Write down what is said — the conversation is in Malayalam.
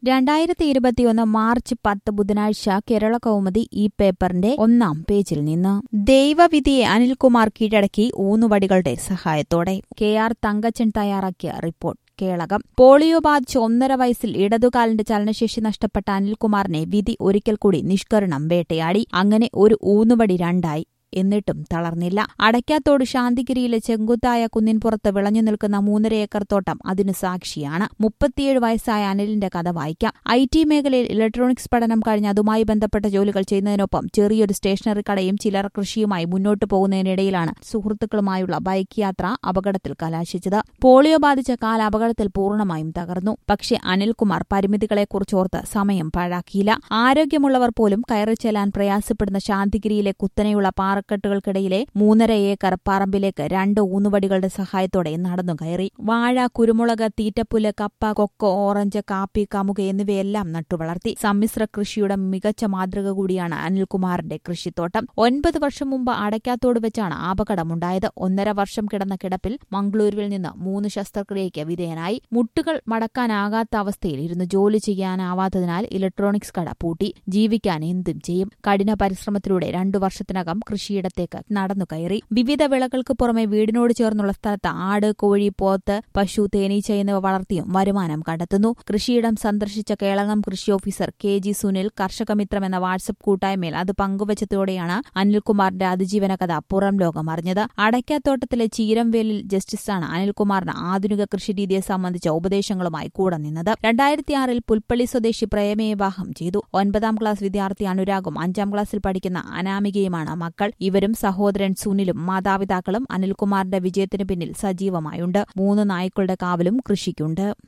രണ്ടായിരത്തി ഇരുപത്തിയൊന്ന് മാർച്ച് പത്ത് ബുധനാഴ്ച കേരള കൗമുദി ഈ പേപ്പറിന്റെ ഒന്നാം പേജിൽ നിന്ന് ദൈവവിധിയെ അനിൽകുമാർ കീഴടക്കി ഊന്നുവടികളുടെ സഹായത്തോടെ കെ ആർ തങ്കച്ചൻ തയ്യാറാക്കിയ റിപ്പോർട്ട് കേളകം പോളിയോ ബാധിച്ച് ഒന്നര വയസ്സിൽ ഇടതുകാലിന്റെ ചലനശേഷി നഷ്ടപ്പെട്ട അനിൽകുമാറിനെ വിധി ഒരിക്കൽ കൂടി നിഷ്കരണം വേട്ടയാടി അങ്ങനെ ഒരു ഊന്നുവടി രണ്ടായി എന്നിട്ടും തളർന്നില്ല അടയ്ക്കാത്തോട് ശാന്തിഗിരിയിലെ ചെങ്കുത്തായ കുന്നിൻപുറത്ത് വിളഞ്ഞു നിൽക്കുന്ന മൂന്നര ഏക്കർ തോട്ടം അതിനു സാക്ഷിയാണ് മുപ്പത്തിയേഴ് വയസ്സായ അനിലിന്റെ കഥ വായിക്കാം ഐ ടി മേഖലയിൽ ഇലക്ട്രോണിക്സ് പഠനം കഴിഞ്ഞ് അതുമായി ബന്ധപ്പെട്ട ജോലികൾ ചെയ്യുന്നതിനൊപ്പം ചെറിയൊരു സ്റ്റേഷനറി കടയും ചില്ലറ കൃഷിയുമായി മുന്നോട്ടു പോകുന്നതിനിടയിലാണ് സുഹൃത്തുക്കളുമായുള്ള ബൈക്ക് യാത്ര അപകടത്തിൽ കലാശിച്ചത് പോളിയോ ബാധിച്ച കാൽ അപകടത്തിൽ പൂർണ്ണമായും തകർന്നു പക്ഷേ അനിൽകുമാർ പരിമിതികളെക്കുറിച്ചോർത്ത് സമയം പാഴാക്കിയില്ല ആരോഗ്യമുള്ളവർ പോലും കയറി ചെല്ലാൻ പ്രയാസപ്പെടുന്ന ശാന്തിഗിരിയിലെ കുത്തനെയുള്ള പാറ പാറക്കെട്ടുകൾക്കിടയിലെ മൂന്നര ഏക്കർ പറമ്പിലേക്ക് രണ്ട് ഊന്നുവടികളുടെ സഹായത്തോടെ നടന്നു കയറി വാഴ കുരുമുളക് തീറ്റപ്പുല്ല് കപ്പ കൊക്കോ ഓറഞ്ച് കാപ്പി കമുക എന്നിവയെല്ലാം നട്ടുവളർത്തി സമ്മിശ്ര കൃഷിയുടെ മികച്ച മാതൃക കൂടിയാണ് അനിൽകുമാറിന്റെ കൃഷിത്തോട്ടം ഒൻപത് വർഷം മുമ്പ് അടയ്ക്കാത്തോട് വെച്ചാണ് അപകടമുണ്ടായത് ഒന്നര വർഷം കിടന്ന കിടപ്പിൽ മംഗളൂരുവിൽ നിന്ന് മൂന്ന് ശസ്ത്രക്രിയയ്ക്ക് വിധേയനായി മുട്ടുകൾ മടക്കാനാകാത്ത അവസ്ഥയിൽ ഇരുന്ന് ജോലി ചെയ്യാനാവാത്തതിനാൽ ഇലക്ട്രോണിക്സ് കട പൂട്ടി ജീവിക്കാൻ എന്തും ചെയ്യും കഠിന പരിശ്രമത്തിലൂടെ രണ്ടു വർഷത്തിനകം കൃഷി കൃഷിയിടത്തേക്ക് നടന്നു കയറി വിവിധ വിളകൾക്ക് പുറമെ വീടിനോട് ചേർന്നുള്ള സ്ഥലത്ത് ആട് കോഴി പോത്ത് പശു തേനീച്ച എന്നിവ വളർത്തിയും വരുമാനം കണ്ടെത്തുന്നു കൃഷിയിടം സന്ദർശിച്ച കേളകം കൃഷി officer K G Sunil Karshakamithram എന്ന വാട്സപ്പ് കൂട്ടായ്മയിൽ അത് പങ്കുവച്ചതോടെയാണ് അനിൽകുമാറിന്റെ അതിജീവന കഥ പുറം ലോകം അറിഞ്ഞത് അടയ്ക്കാത്തോട്ടത്തിലെ ചീരംവേലിൽ ജസ്റ്റിസാണ് അനിൽകുമാറിന് ആധുനിക കൃഷിരീതിയെ സംബന്ധിച്ച ഉപദേശങ്ങളുമായി കൂടെ നിന്നത് രണ്ടായിരത്തിയാറിൽ പുൽപ്പള്ളി സ്വദേശി പ്രേമയെ വിവാഹം ചെയ്തു ഒൻപതാം ക്ലാസ് വിദ്യാർത്ഥി അനുരാഗും അഞ്ചാം ക്ലാസ്സിൽ പഠിക്കുന്ന അനാമികയുമാണ് മക്കൾ ഇവരും സഹോദരൻ സുനിലും മാതാപിതാക്കളും അനിൽകുമാറിന്റെ വിജയത്തിനു പിന്നിൽ സജീവമായുണ്ട് മൂന്ന് നായ്ക്കളുടെ കാവലും കൃഷിക്കുണ്ട്